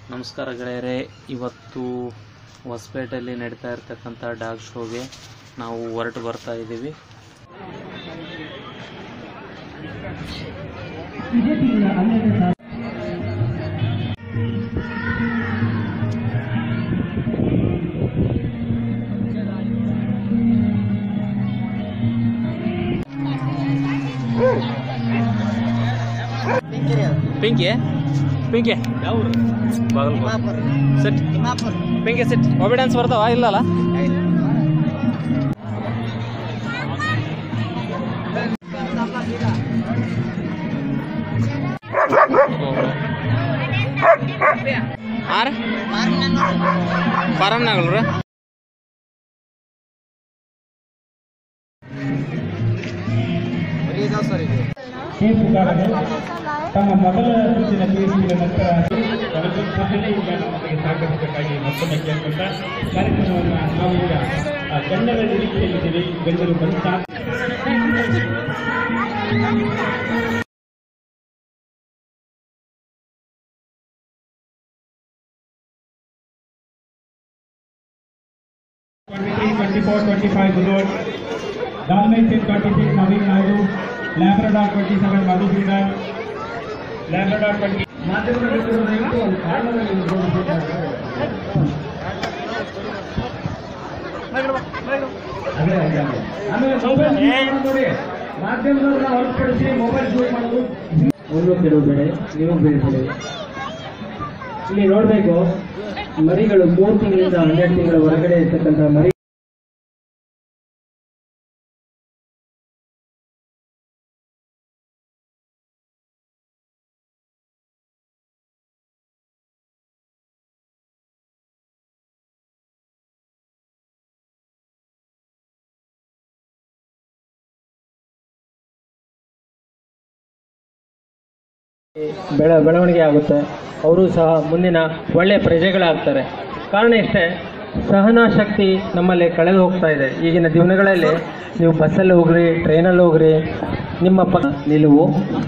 ನಮಸ್ಕಾರ ಗೆಳೆಯರೆ ಇವತ್ತು ಹೊಸಪೇಟೆಯಲ್ಲಿ ನಡೀತಾ ಇರ್ತಕ್ಕಂಥ ಡಾಗ್ ಶೋಗೆ ನಾವು ಹೊರಟು ಬರ್ತಾ ಇದ್ದೀವಿ ಪಿಂಕಿ ಪಿಂಕಿ ಬಾಗಲಕೋಟೆ ಸೆಟ್ ಪಿಂಕಿ ಸೆಟ್ ಒಬ್ಬ ಡ್ಯಾನ್ಸ್ ಬರ್ತಾವ ಇಲ್ಲಲ್ಲ ಆರ ಫಾರಮ್ನಾಗಲ್ರ ತೀರ್ಪುಗಾರರು ತಮ್ಮ ಮೊದಲ ಸುತ್ತಿನ ತೀರ್ಪಿನ ನಂತರ ಕಲಕತ್ತದಲ್ಲಿ ಈಗ ನಮಗೆ ಸಹಕರಿಸಬೇಕಾಗಿ ಮತ್ತೊಮ್ಮೆ ಕೇಳ್ಕೊಂಡ ಕಾರ್ಯಕ್ರಮವನ್ನು ನಾವು ಈಗ ಆ, ಗಣ್ಯರ ನಿರೀಕ್ಷೆಯಲ್ಲಿದ್ದೀವಿ ಗಣ್ಯರು ಬಂದ twenty four twenty five good Dalmatian twenty six Naveen Naidu Labrador twenty seven Madhusudan Labrador twenty ಮಾಧ್ಯಮದ ಮಿತ್ರರು ದಯವಿಟ್ಟು ಒಂದು ಕಾರಣದಲ್ಲಿ ನಿಂತ್ಕೊಳ್ಬೇಕಾಗ್ತದೆ. ಅದೇ, ಅದೇ, ಅದೇ. ಆಮೇಲೆ ಮೊಬೈಲ್ ಯೂಸ್ ಮಾಡೋದು ನೋಡಿ ಮಾಧ್ಯಮದವ್ರನ್ನ ಹೊರತುಪಡಿಸಿ ಮೊಬೈಲ್ ಯೂಸ್ ಮಾಡೋದು ಒಂದು ಕೆಡಬೇಡಿ ನೀವು ಬೇಡಬೇಡಿ ಇಲ್ಲಿ ನೋಡಬೇಕು ಮರಿಗಳು ಮೂರು ತಿಂಗಳಿಂದ ಹನ್ನೆರಡು ತಿಂಗಳ ಹೊರಗಡೆ ಇರ್ತಕ್ಕಂಥ ಮರಿ ಬೆಳ ಬೆಳವಣಿಗೆ ಆಗುತ್ತೆ ಅವರು ಸಹ ಮುಂದಿನ ಒಳ್ಳೆಯ ಪ್ರಜೆಗಳಾಗ್ತಾರೆ ಕಾರಣ ಇಷ್ಟೇ ಸಹನಾ ಶಕ್ತಿ ನಮ್ಮಲ್ಲಿ ಕಳೆದು ಹೋಗ್ತಾ ಇದೆ ಈಗಿನ ದಿನಗಳಲ್ಲಿ ನೀವು ಬಸ್ಸಲ್ಲಿ ಹೋಗ್ರಿ ಟ್ರೈನಲ್ಲಿ ಹೋಗ್ರಿ ನಿಮ್ಮ ಪಕ್ಕ ನಿಲುವು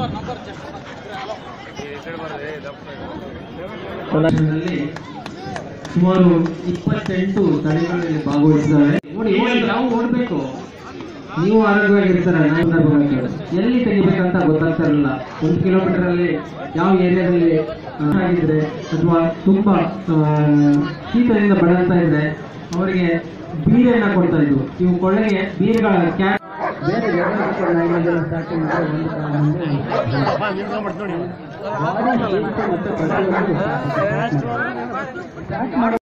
ಒಂದರಲ್ಲಿ ಸುಮಾರು ಇಪ್ಪತ್ತೆಂಟು ತಳಿಗಳಲ್ಲಿ ಭಾಗವಹಿಸಿದ್ದಾರೆ ನೋಡಿ ಓಡಿ, ನಾವು ಓಡಬೇಕು ನೀವು ಆರೋಗ್ಯವಾಗಿರ್ತಾರೆ ನಾವು ಸಂದರ್ಭಗಳು. ಎಲ್ಲಿ ತೆಗಿಬೇಕಂತ ಗೊತ್ತಾಗ್ತಾ ಇರಲಿಲ್ಲ ಒಂದು ಕಿಲೋಮೀಟರ್ ಅಲ್ಲಿ ಯಾವ ಏರಿಯಾದಲ್ಲಿ ಆ, ಆಗಿದ್ರೆ ಅಥವಾ ತುಂಬಾ ಆ, ಶೀತದಿಂದ ಬಳಲ್ತಾ ಇದ್ರೆ ಅವರಿಗೆ ಬೀರೆಯನ್ನ ಕೊಡ್ತಾ ಇದ್ವು ಇವು ಕೊಳ್ಳೆಗೆ ಬೀರೆಗಳ ಕ್ಯಾಪ್ ಬೇರೆ ನಾಯಿಗಳನ್ನೆಲ್ಲ ಸಾಕಿ ಮಾಡಿ ಒಂದು ಕಾಲ ಮುಂದೆ ಬಾಡಿ ಶೀತ ಮತ್ತು ಪ್ರತಿಯೊಂದು ಸ್ಟಾರ್ಟ್ ಮಾಡಿ